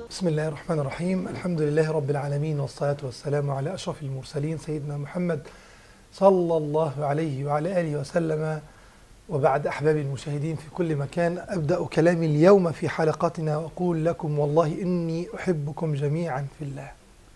بسم الله الرحمن الرحيم الحمد لله رب العالمين والصلاة والسلام على أشرف المرسلين سيدنا محمد صلى الله عليه وعلى آله وسلم وبعد أحبابي المشاهدين في كل مكان أبدأ كلامي اليوم في حلقتنا وأقول لكم والله إني أحبكم جميعا في الله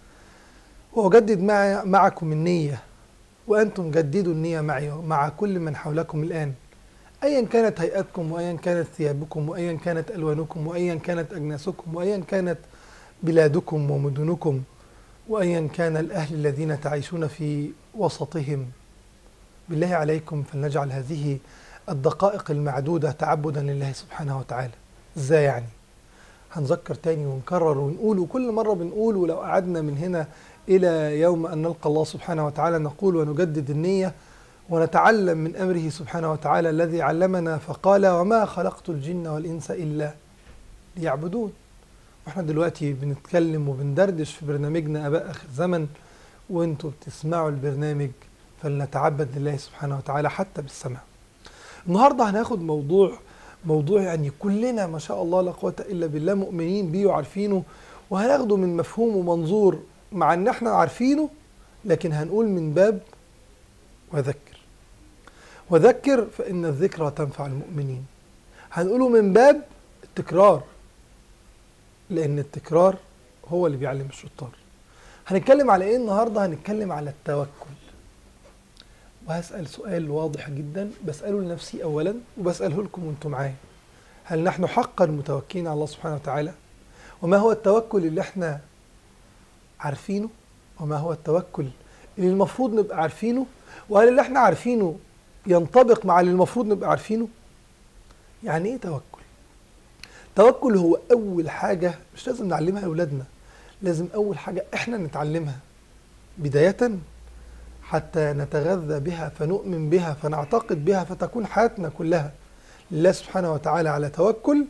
وأجدد مع معكم النية وأنتم جددوا النية معي مع كل من حولكم الآن أيا كانت هيئتكم وأيا كانت ثيابكم وأيا كانت ألوانكم وأيا كانت أجناسكم وأيا كانت بلادكم ومدنكم وأيا كان الأهل الذين تعيشون في وسطهم بالله عليكم فلنجعل هذه الدقائق المعدودة تعبدا لله سبحانه وتعالى ازاي يعني هنذكر تاني ونكرر ونقول وكل مرة بنقول ولو قعدنا من هنا إلى يوم أن نلقى الله سبحانه وتعالى نقول ونجدد النية ونتعلم من أمره سبحانه وتعالى الذي علمنا فقال وما خلقت الجن والإنس إلا ليعبدون واحنا دلوقتي بنتكلم وبندردش في برنامجنا أباء آخر زمن وانتوا بتسمعوا البرنامج فلنتعبد لله سبحانه وتعالى حتى بالسمع النهارده هناخد موضوع موضوع يعني كلنا ما شاء الله لا قوه الا بالله مؤمنين بيه وعارفينه وهناخده من مفهوم ومنظور مع ان احنا عارفينه لكن هنقول من باب وذكر وذكر فان الذكرى تنفع المؤمنين هنقوله من باب التكرار لان التكرار هو اللي بيعلم الشطار هنتكلم على ايه النهارده هنتكلم على التوكل وهسأل سؤال واضح جدا بسأله لنفسي أولا وبسأله لكم وانتم معايا هل نحن حقا متوكلين على الله سبحانه وتعالى وما هو التوكل اللي احنا عارفينه وما هو التوكل اللي المفروض نبقى عارفينه وهل اللي احنا عارفينه ينطبق مع اللي المفروض نبقى عارفينه يعني ايه توكل توكل هو اول حاجة مش لازم نعلمها لأولادنا لازم اول حاجة احنا نتعلمها بداية حتى نتغذى بها فنؤمن بها فنعتقد بها فتكون حياتنا كلها لله سبحانه وتعالى على توكل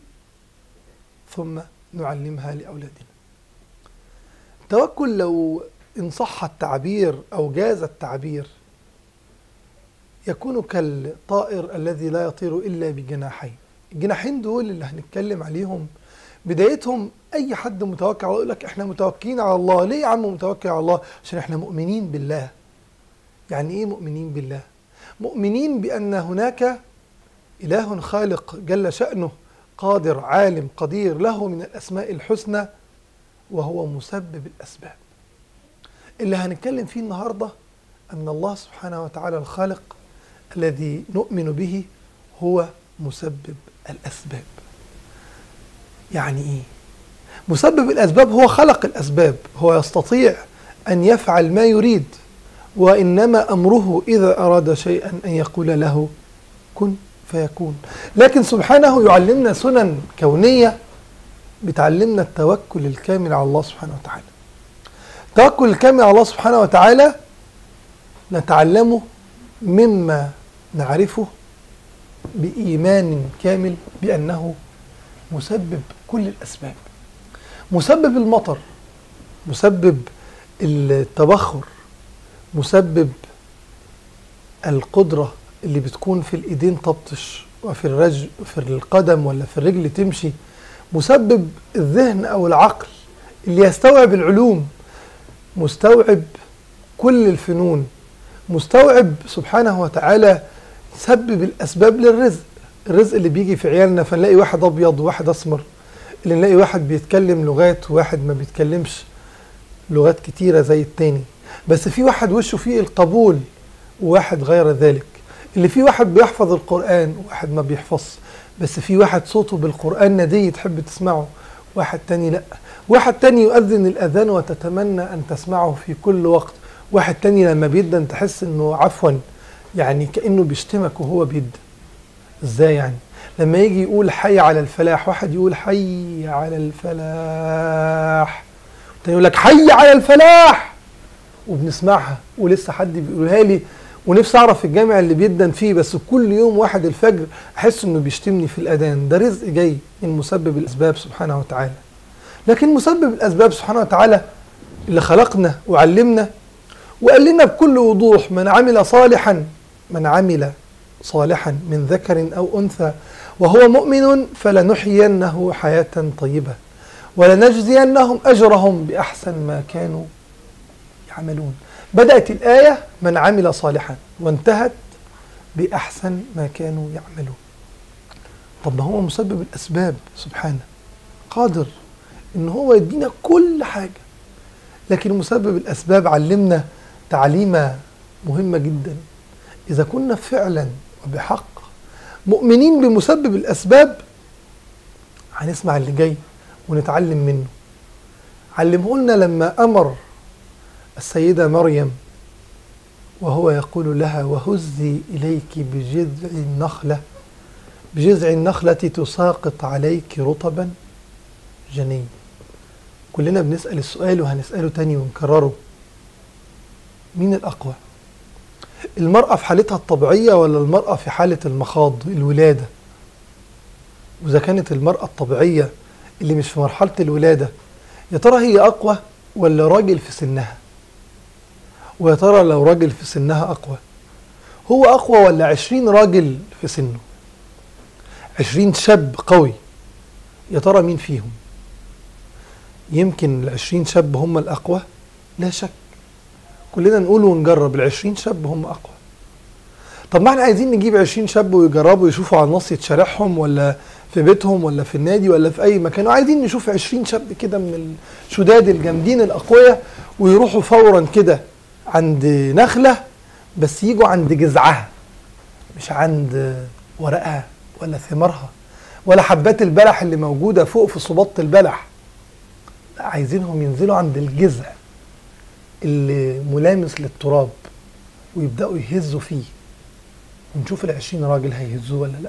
ثم نعلمها لأولادنا التوكل لو إن صح التعبير أو جاز التعبير يكون كالطائر الذي لا يطير إلا بجناحين الجناحين دول اللي هنتكلم عليهم بدايتهم اي حد متوكل على يقول لك احنا متوكلين على الله ليه يا عم متوكل على الله عشان احنا مؤمنين بالله يعني ايه مؤمنين بالله مؤمنين بان هناك اله خالق جل شانه قادر عالم قدير له من الاسماء الحسنى وهو مسبب الاسباب اللي هنتكلم فيه النهارده ان الله سبحانه وتعالى الخالق الذي نؤمن به هو مسبب الاسباب يعني ايه مسبب الاسباب هو خلق الاسباب هو يستطيع ان يفعل ما يريد وانما امره اذا اراد شيئا ان يقول له كن فيكون لكن سبحانه يعلمنا سنن كونيه بتعلمنا التوكل الكامل على الله سبحانه وتعالى التوكل الكامل على الله سبحانه وتعالى نتعلمه مما نعرفه بايمان كامل بانه مسبب كل الاسباب مسبب المطر مسبب التبخر مسبب القدرة اللي بتكون في الإيدين تبطش وفي الرجل في القدم ولا في الرجل تمشي مسبب الذهن أو العقل اللي يستوعب العلوم مستوعب كل الفنون مستوعب سبحانه وتعالى يسبب الأسباب للرزق الرزق اللي بيجي في عيالنا فنلاقي واحد أبيض وواحد أسمر اللي نلاقي واحد بيتكلم لغات وواحد ما بيتكلمش لغات كتيرة زي التاني بس في واحد وشه فيه القبول وواحد غير ذلك اللي في واحد بيحفظ القرآن وواحد ما بيحفظ بس في واحد صوته بالقرآن ندي تحب تسمعه واحد تاني لا واحد تاني يؤذن الأذان وتتمنى أن تسمعه في كل وقت واحد تاني لما بيدن تحس انه عفوا يعني كأنه بيشتمك وهو بيدن ازاي يعني لما يجي يقول حي على الفلاح واحد يقول حي على الفلاح تاني يقول لك حي على الفلاح وبنسمعها ولسه حد بيقولها لي ونفسي اعرف الجامع اللي بيدن فيه بس كل يوم واحد الفجر احس انه بيشتمني في الاذان ده رزق جاي من مسبب الاسباب سبحانه وتعالى لكن مسبب الاسباب سبحانه وتعالى اللي خلقنا وعلمنا وقال لنا بكل وضوح من عمل صالحا من عمل صالحا من ذكر او انثى وهو مؤمن فلنحيينه حياه طيبه ولنجزينهم أجرهم بأحسن ما كانوا يعملون بدأت الآية من عمل صالحا وانتهت بأحسن ما كانوا يعملون طب ما هو مسبب الأسباب سبحانه قادر إن هو يدينا كل حاجة لكن مسبب الأسباب علمنا تعليمة مهمة جدا إذا كنا فعلا وبحق مؤمنين بمسبب الأسباب هنسمع اللي جاي ونتعلم منه علمه لنا لما أمر السيدة مريم وهو يقول لها وهزي إليك بجذع النخلة بجذع النخلة تساقط عليك رطبا جني كلنا بنسأل السؤال وهنسأله تاني ونكرره مين الأقوى المرأة في حالتها الطبيعية ولا المرأة في حالة المخاض الولادة وإذا كانت المرأة الطبيعية اللي مش في مرحلة الولادة يا ترى هي أقوى ولا راجل في سنها ويا ترى لو راجل في سنها أقوى هو أقوى ولا عشرين راجل في سنه عشرين شاب قوي يا ترى مين فيهم يمكن العشرين شاب هم الأقوى لا شك كلنا نقول ونجرب العشرين شاب هم أقوى طب ما احنا عايزين نجيب عشرين شاب ويجربوا يشوفوا على نص شارعهم ولا في بيتهم ولا في النادي ولا في أي مكان وعايزين نشوف عشرين شاب كده من الشداد الجامدين الأقوياء ويروحوا فورا كده عند نخلة بس يجوا عند جذعها مش عند ورقها ولا ثمارها ولا حبات البلح اللي موجودة فوق في صباط البلح لا عايزينهم ينزلوا عند الجذع اللي ملامس للتراب ويبدأوا يهزوا فيه ونشوف العشرين راجل هيهزوه ولا لا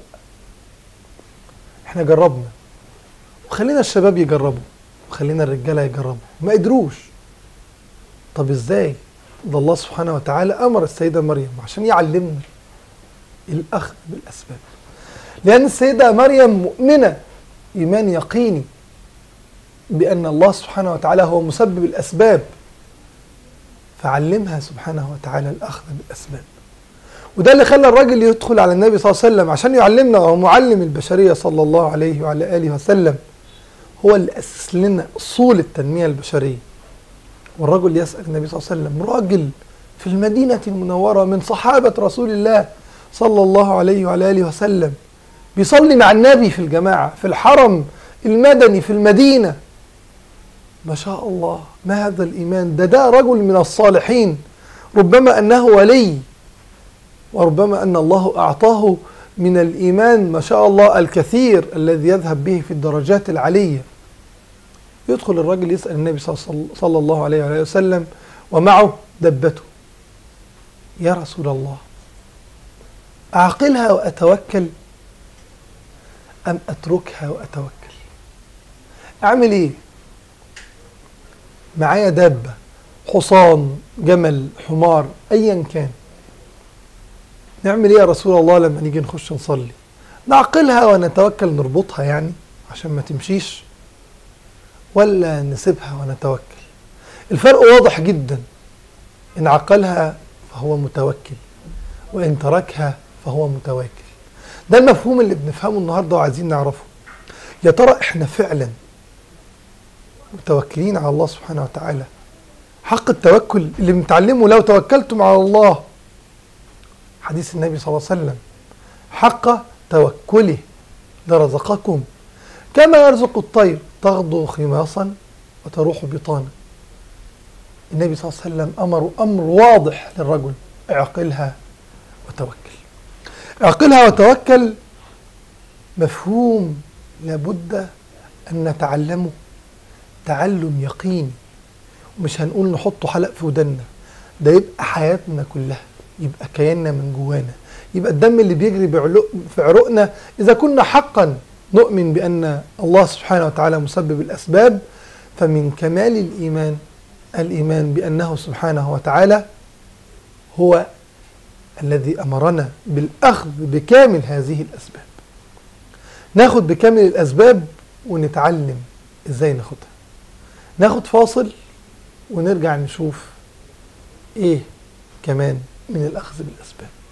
احنا جربنا وخلينا الشباب يجربوا وخلينا الرجالة يجربوا ما قدروش طب ازاي ده الله سبحانه وتعالى أمر السيدة مريم عشان يعلمنا الأخذ بالأسباب لأن السيدة مريم مؤمنة إيمان يقيني بأن الله سبحانه وتعالى هو مسبب الأسباب فعلمها سبحانه وتعالى الأخذ بالأسباب وده اللي خلى الراجل يدخل على النبي صلى الله عليه وسلم عشان يعلمنا وهو معلم البشرية صلى الله عليه وعلى آله وسلم هو اللي أسس لنا أصول التنمية البشرية والرجل يسأل النبي صلى الله عليه وسلم راجل في المدينة المنورة من صحابة رسول الله صلى الله عليه وعلى آله وسلم بيصلي مع النبي في الجماعة في الحرم المدني في المدينة ما شاء الله ما هذا الإيمان ده ده رجل من الصالحين ربما أنه ولي وربما أن الله أعطاه من الإيمان ما شاء الله الكثير الذي يذهب به في الدرجات العلية يدخل الرجل يسأل النبي صلى الله عليه وآله وسلم ومعه دبته يا رسول الله أعقلها وأتوكل أم أتركها وأتوكل أعمل إيه معايا دابة حصان جمل حمار أيا كان نعمل إيه يا رسول الله لما نيجي نخش نصلي نعقلها ونتوكل نربطها يعني عشان ما تمشيش ولا نسيبها ونتوكل الفرق واضح جدا إن عقلها فهو متوكل وإن تركها فهو متواكل ده المفهوم اللي بنفهمه النهارده وعايزين نعرفه يا ترى احنا فعلا متوكلين على الله سبحانه وتعالى حق التوكل اللي بنتعلمه لو توكلتم على الله حديث النبي صلى الله عليه وسلم حق توكله لرزقكم كما يرزق الطير تغدو خماصا وتروح بطانا النبي صلى الله عليه وسلم أمر أمر واضح للرجل اعقلها وتوكل اعقلها وتوكل مفهوم لابد أن نتعلمه تعلم يقيني ومش هنقول نحطه حلق في ودنا ده يبقى حياتنا كلها يبقى كياننا من جوانا يبقى الدم اللي بيجري في عروقنا إذا كنا حقا نؤمن بأن الله سبحانه وتعالى مسبب الأسباب فمن كمال الإيمان الإيمان بأنه سبحانه وتعالى هو الذي أمرنا بالأخذ بكامل هذه الأسباب ناخد بكامل الأسباب ونتعلم إزاي ناخدها ناخد فاصل ونرجع نشوف إيه كمان من الأخذ بالأسباب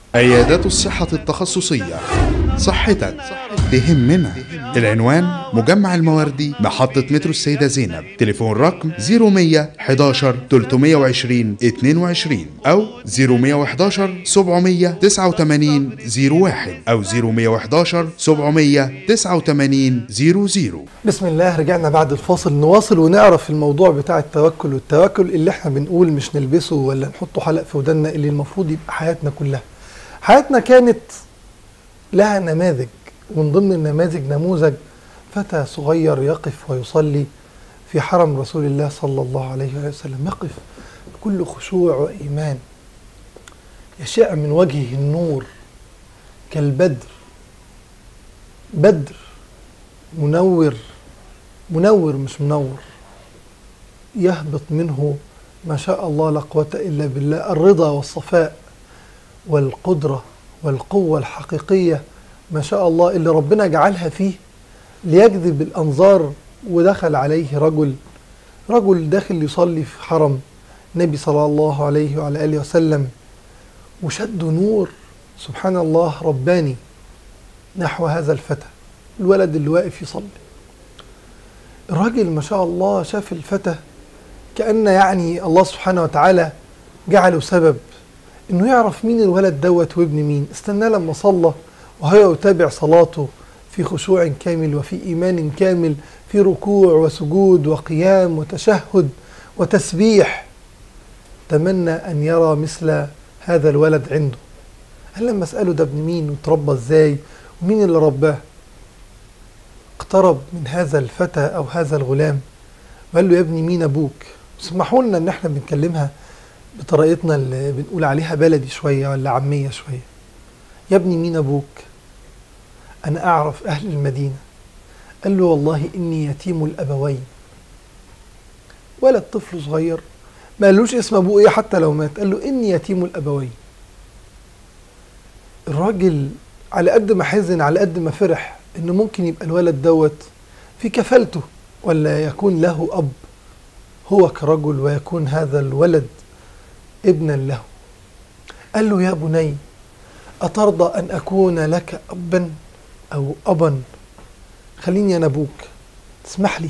عيادات الصحة التخصصية صحتك تهمنا العنوان مجمع المواردي محطة مترو السيدة زينب تليفون رقم 0100 11 320 22 أو 0111 789 01 أو 0111 789 00 بسم الله رجعنا بعد الفاصل نواصل ونعرف الموضوع بتاع التوكل والتوكل اللي احنا بنقول مش نلبسه ولا نحطه حلق في ودنا اللي المفروض يبقى حياتنا كلها حياتنا كانت لها نماذج ومن ضمن النماذج نموذج فتى صغير يقف ويصلي في حرم رسول الله صلى الله عليه وسلم يقف بكل خشوع وإيمان يشاء من وجهه النور كالبدر بدر منور منور مش منور يهبط منه ما شاء الله لا قوة إلا بالله الرضا والصفاء والقدرة والقوة الحقيقية ما شاء الله اللي ربنا جعلها فيه ليجذب الأنظار ودخل عليه رجل رجل داخل يصلي في حرم النبي صلى الله عليه وعلى آله وسلم وشد نور سبحان الله رباني نحو هذا الفتى الولد اللي واقف يصلي الراجل ما شاء الله شاف الفتى كأن يعني الله سبحانه وتعالى جعله سبب انه يعرف مين الولد دوت وابن مين استناه لما صلى وهو يتابع صلاته في خشوع كامل وفي ايمان كامل في ركوع وسجود وقيام وتشهد وتسبيح تمنى ان يرى مثل هذا الولد عنده قال لما اساله ده ابن مين وتربى ازاي ومين اللي رباه اقترب من هذا الفتى او هذا الغلام وقال له يا ابني مين ابوك اسمحوا لنا ان احنا بنكلمها بطريقتنا اللي بنقول عليها بلدي شويه ولا عاميه شويه يا ابني مين ابوك انا اعرف اهل المدينه قال له والله اني يتيم الابوين ولد طفل صغير ما قالوش اسم ابوه ايه حتى لو مات قال له اني يتيم الابوين الراجل على قد ما حزن على قد ما فرح انه ممكن يبقى الولد دوت في كفالته ولا يكون له اب هو كرجل ويكون هذا الولد ابنا له قال له يا بني أترضى أن أكون لك أبا أو أبا خليني أنا أبوك تسمح لي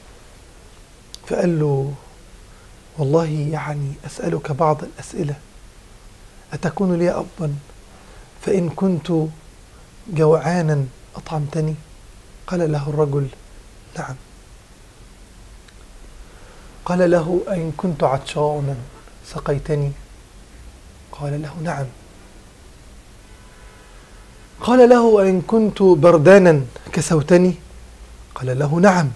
فقال له والله يعني أسألك بعض الأسئلة أتكون لي أبا فإن كنت جوعانا أطعمتني قال له الرجل نعم قال له أين كنت عطشانا سقيتني قال له نعم قال له أين كنت بردانا كسوتني قال له نعم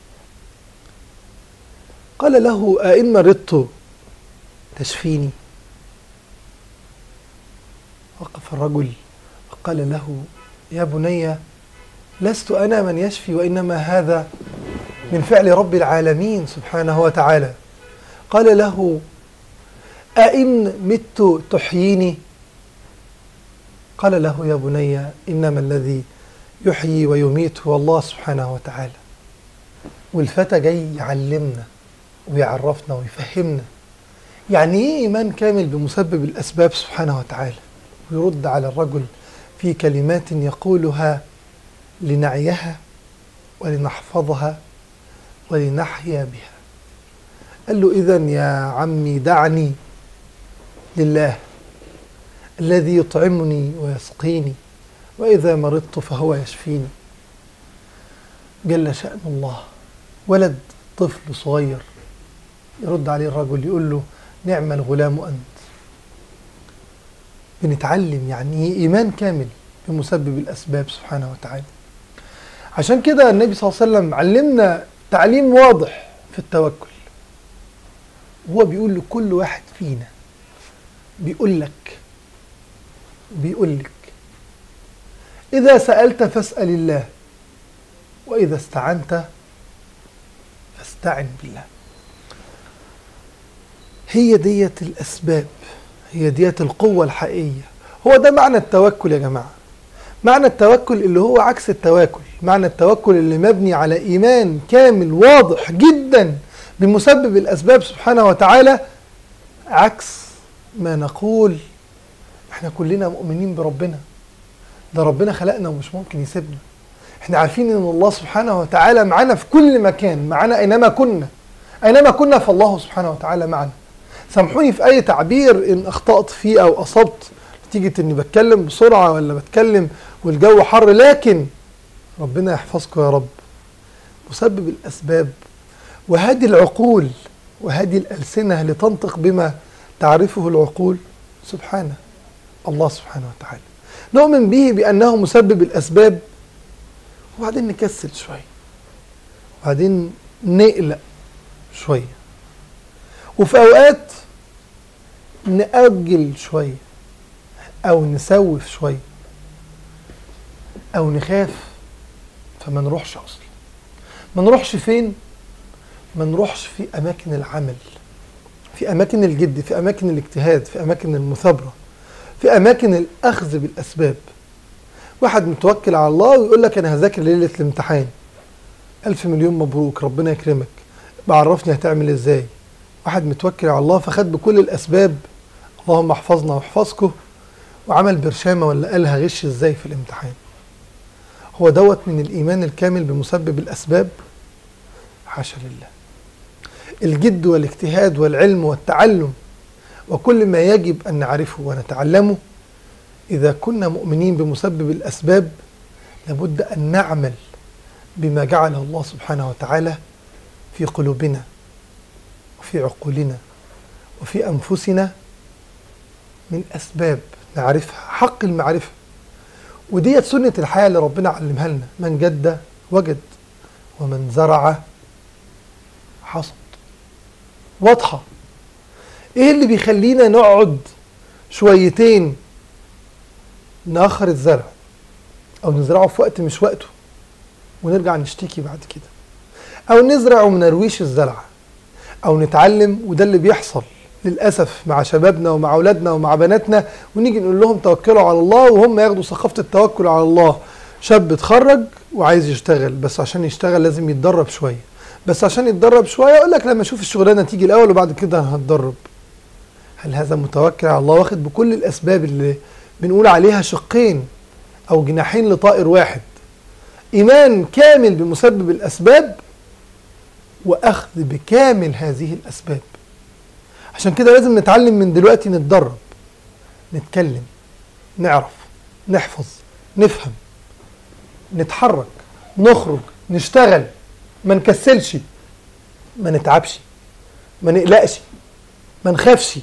قال له أئن مرضت تشفيني وقف الرجل وقال له يا بني لست أنا من يشفي وإنما هذا من فعل رب العالمين سبحانه وتعالى قال له أئن مت تحييني قال له يا بني إنما الذي يحيي ويميت هو الله سبحانه وتعالى والفتى جاي يعلمنا ويعرفنا ويفهمنا يعني ايه ايمان كامل بمسبب الاسباب سبحانه وتعالى ويرد على الرجل في كلمات يقولها لنعيها ولنحفظها ولنحيا بها قال له اذا يا عمي دعني لله الذي يطعمني ويسقيني واذا مرضت فهو يشفيني جل شان الله ولد طفل صغير يرد عليه الرجل يقول له نعم الغلام أنت بنتعلم يعني ايه إيمان كامل بمسبب الأسباب سبحانه وتعالى عشان كده النبي صلى الله عليه وسلم علمنا تعليم واضح في التوكل هو بيقول لكل واحد فينا بيقول لك بيقول لك إذا سألت فاسأل الله وإذا استعنت فاستعن بالله هي ديت الأسباب هي ديت القوة الحقيقية هو ده معنى التوكل يا جماعة معنى التوكل اللي هو عكس التواكل معنى التوكل اللي مبني على إيمان كامل واضح جدا بمسبب الأسباب سبحانه وتعالى عكس ما نقول احنا كلنا مؤمنين بربنا ده ربنا خلقنا ومش ممكن يسيبنا احنا عارفين ان الله سبحانه وتعالى معانا في كل مكان معانا اينما كنا اينما كنا فالله سبحانه وتعالى معنا سامحوني في اي تعبير ان اخطات فيه او اصبت نتيجه اني بتكلم بسرعه ولا بتكلم والجو حر لكن ربنا يحفظكم يا رب مسبب الاسباب وهذه العقول وهذه الالسنه لتنطق بما تعرفه العقول سبحانه الله سبحانه وتعالى نؤمن به بانه مسبب الاسباب وبعدين نكسل شويه وبعدين نقلق شويه وفي اوقات نأجل شويه او نسوف شويه او نخاف فما نروحش اصلا ما نروحش فين ما نروحش في اماكن العمل في اماكن الجد في اماكن الاجتهاد في اماكن المثابره في اماكن الاخذ بالاسباب واحد متوكل على الله ويقول لك انا هذاكر ليله الامتحان الف مليون مبروك ربنا يكرمك بعرفني هتعمل ازاي واحد متوكل على الله فخد بكل الاسباب اللهم احفظنا واحفظكم وعمل برشامه ولا قالها غش ازاي في الامتحان هو دوت من الايمان الكامل بمسبب الاسباب حاشا لله الجد والاجتهاد والعلم والتعلم وكل ما يجب ان نعرفه ونتعلمه اذا كنا مؤمنين بمسبب الاسباب لابد ان نعمل بما جعله الله سبحانه وتعالى في قلوبنا وفي عقولنا وفي انفسنا من اسباب نعرفها حق المعرفه وديت سنه الحياه اللي ربنا علمها لنا من جد وجد ومن زرع حصد واضحه ايه اللي بيخلينا نقعد شويتين ناخر الزرع او نزرعه في وقت مش وقته ونرجع نشتكي بعد كده او نزرع وما نرويش الزرع او نتعلم وده اللي بيحصل للاسف مع شبابنا ومع اولادنا ومع بناتنا ونيجي نقول لهم توكلوا على الله وهم ياخدوا ثقافه التوكل على الله شاب اتخرج وعايز يشتغل بس عشان يشتغل لازم يتدرب شويه بس عشان يتدرب شويه يقول لك لما اشوف الشغلانه تيجي الاول وبعد كده هتدرب هل هذا متوكل على الله واخد بكل الاسباب اللي بنقول عليها شقين او جناحين لطائر واحد ايمان كامل بمسبب الاسباب واخذ بكامل هذه الاسباب عشان كده لازم نتعلم من دلوقتي نتدرب نتكلم نعرف نحفظ نفهم نتحرك نخرج نشتغل ما نكسلش ما نتعبش ما نقلقش ما نخافش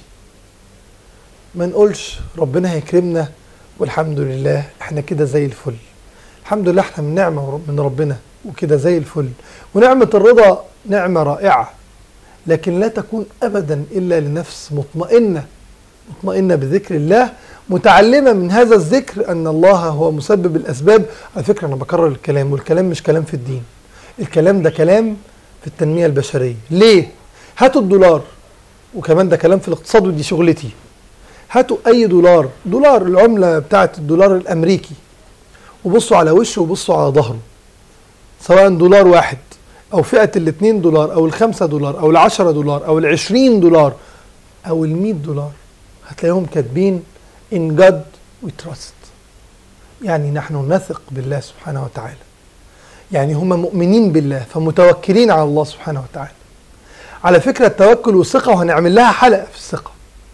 ما نقولش ربنا هيكرمنا والحمد لله احنا كده زي الفل الحمد لله احنا من نعمة من ربنا وكده زي الفل ونعمة الرضا نعمة رائعة لكن لا تكون أبدا إلا لنفس مطمئنة مطمئنة بذكر الله متعلمة من هذا الذكر أن الله هو مسبب الأسباب على فكرة أنا بكرر الكلام والكلام مش كلام في الدين الكلام ده كلام في التنمية البشرية ليه؟ هاتوا الدولار وكمان ده كلام في الاقتصاد ودي شغلتي هاتوا أي دولار دولار العملة بتاعت الدولار الأمريكي وبصوا على وشه وبصوا على ظهره سواء دولار واحد او فئة الاتنين دولار او الخمسة دولار او العشرة دولار او العشرين دولار او المية دولار هتلاقيهم كاتبين in God we trust يعني نحن نثق بالله سبحانه وتعالى يعني هم مؤمنين بالله فمتوكلين على الله سبحانه وتعالى على فكرة التوكل والثقة وهنعمل لها حلقة في الثقة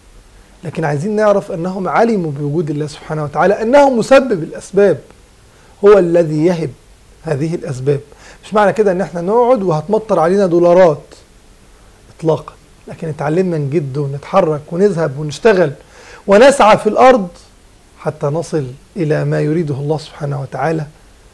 لكن عايزين نعرف أنهم علموا بوجود الله سبحانه وتعالى أنه مسبب الأسباب هو الذي يهب هذه الأسباب مش معنى كده ان احنا نقعد وهتمطر علينا دولارات اطلاقا لكن اتعلمنا نجد ونتحرك ونذهب ونشتغل ونسعى في الارض حتى نصل الى ما يريده الله سبحانه وتعالى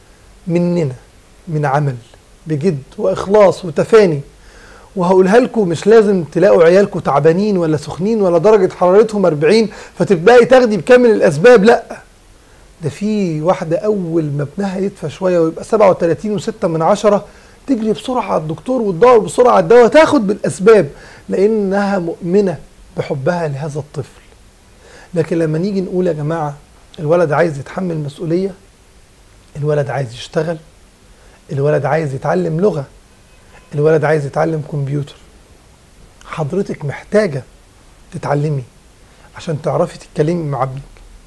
مننا من عمل بجد واخلاص وتفاني وهقولها لكم مش لازم تلاقوا عيالكم تعبانين ولا سخنين ولا درجة حرارتهم 40 فتبدأي تاخدي بكامل الأسباب لأ ده في واحدة أول ما ابنها يدفى شوية ويبقى 37 و6 من عشرة تجري بسرعة على الدكتور وتدور بسرعة على الدواء تاخد بالأسباب لأنها مؤمنة بحبها لهذا الطفل لكن لما نيجي نقول يا جماعة الولد عايز يتحمل مسؤولية الولد عايز يشتغل الولد عايز يتعلم لغة الولد عايز يتعلم كمبيوتر حضرتك محتاجة تتعلمي عشان تعرفي تتكلمي مع ابنك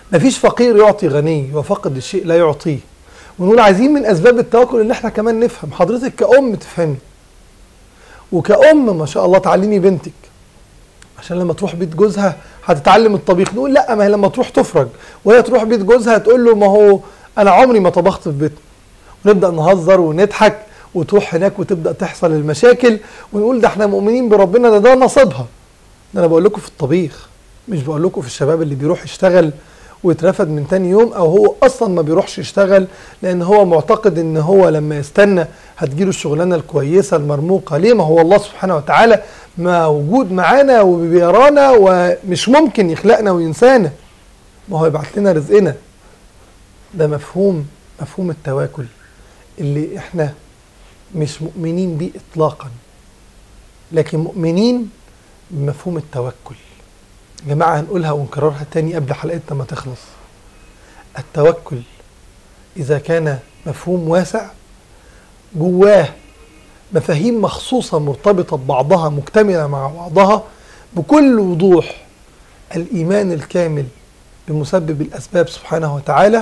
مفيش فقير يعطي غني وفقد الشيء لا يعطيه ونقول عايزين من اسباب التوكل ان احنا كمان نفهم حضرتك كأم تفهمي وكأم ما شاء الله تعلمي بنتك عشان لما تروح بيت جوزها هتتعلم الطبيخ نقول لا ما هي لما تروح تفرج وهي تروح بيت جوزها تقول له ما هو انا عمري ما طبخت في بيتنا ونبدا نهزر ونضحك وتروح هناك وتبدا تحصل المشاكل ونقول ده احنا مؤمنين بربنا ده ده نصيبها ده انا بقول لكم في الطبيخ مش بقول لكم في الشباب اللي بيروح يشتغل ويترفد من تاني يوم او هو اصلا ما بيروحش يشتغل لان هو معتقد ان هو لما يستنى هتجيله الشغلانه الكويسه المرموقه ليه ما هو الله سبحانه وتعالى موجود معانا وبيرانا ومش ممكن يخلقنا وينسانا ما هو يبعت لنا رزقنا ده مفهوم مفهوم التواكل اللي احنا مش مؤمنين بيه اطلاقا لكن مؤمنين بمفهوم التوكل يا جماعة هنقولها ونكررها تاني قبل حلقتنا ما تخلص التوكل إذا كان مفهوم واسع جواه مفاهيم مخصوصة مرتبطة ببعضها مكتملة مع بعضها بكل وضوح الإيمان الكامل بمسبب الأسباب سبحانه وتعالى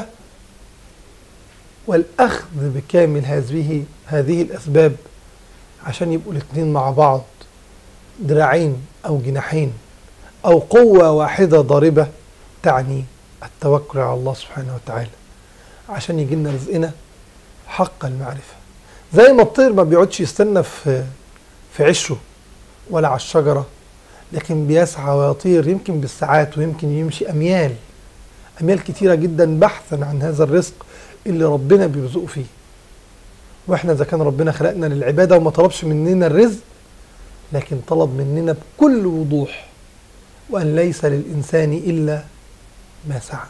والأخذ بكامل هذه هذه الأسباب عشان يبقوا الاتنين مع بعض دراعين أو جناحين أو قوة واحدة ضاربة تعني التوكل على الله سبحانه وتعالى عشان يجي لنا رزقنا حق المعرفة زي ما الطير ما بيقعدش يستنى في في عشه ولا على الشجرة لكن بيسعى ويطير يمكن بالساعات ويمكن يمشي أميال أميال كتيرة جدا بحثا عن هذا الرزق اللي ربنا بيرزقه فيه واحنا اذا كان ربنا خلقنا للعباده وما طلبش مننا الرزق لكن طلب مننا بكل وضوح وان ليس للانسان الا ما سعى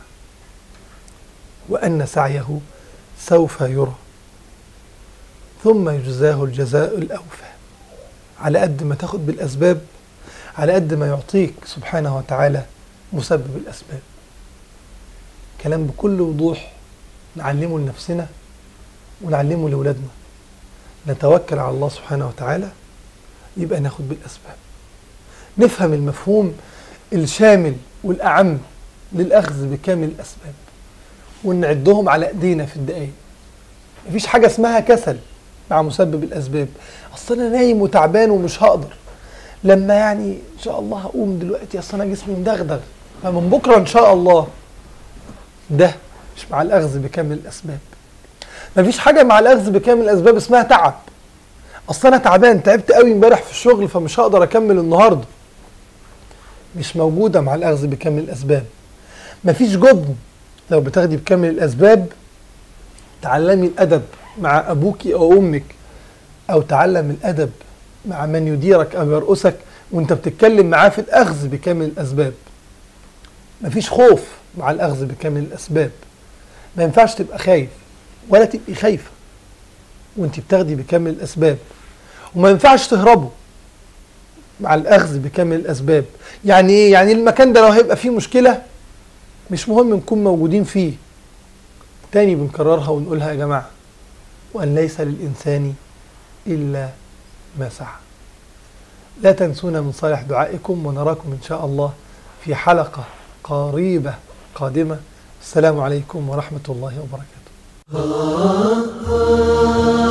وان سعيه سوف يرى ثم يجزاه الجزاء الاوفى على قد ما تاخد بالاسباب على قد ما يعطيك سبحانه وتعالى مسبب الاسباب كلام بكل وضوح نعلمه لنفسنا ونعلمه لأولادنا نتوكل على الله سبحانه وتعالى يبقى ناخد بالأسباب نفهم المفهوم الشامل والأعم للأخذ بكامل الأسباب ونعدهم على إيدينا في الدقايق مفيش حاجة اسمها كسل مع مسبب الأسباب أصل أنا نايم وتعبان ومش هقدر لما يعني إن شاء الله هقوم دلوقتي أصل أنا جسمي مدغدغ فمن بكرة إن شاء الله ده مش مع الأخذ بكامل الأسباب مفيش حاجة مع الأخذ بكامل الأسباب اسمها تعب أصل أنا تعبان تعبت قوي امبارح في الشغل فمش هقدر أكمل النهاردة مش موجودة مع الأخذ بكامل الأسباب مفيش جبن لو بتاخدي بكامل الأسباب تعلمي الأدب مع أبوك أو أمك أو تعلم الأدب مع من يديرك أو يرقصك وأنت بتتكلم معاه في الأخذ بكامل الأسباب مفيش خوف مع الأخذ بكامل الأسباب ما ينفعش تبقى خايف ولا تبقي خايفة وانت بتاخدي بكامل الأسباب وما ينفعش تهربوا مع الأخذ بكامل الأسباب يعني إيه؟ يعني المكان ده لو هيبقى فيه مشكلة مش مهم نكون موجودين فيه تاني بنكررها ونقولها يا جماعة وأن ليس للإنسان إلا ما سعى لا تنسونا من صالح دعائكم ونراكم إن شاء الله في حلقة قريبة قادمة السلام عليكم ورحمة الله وبركاته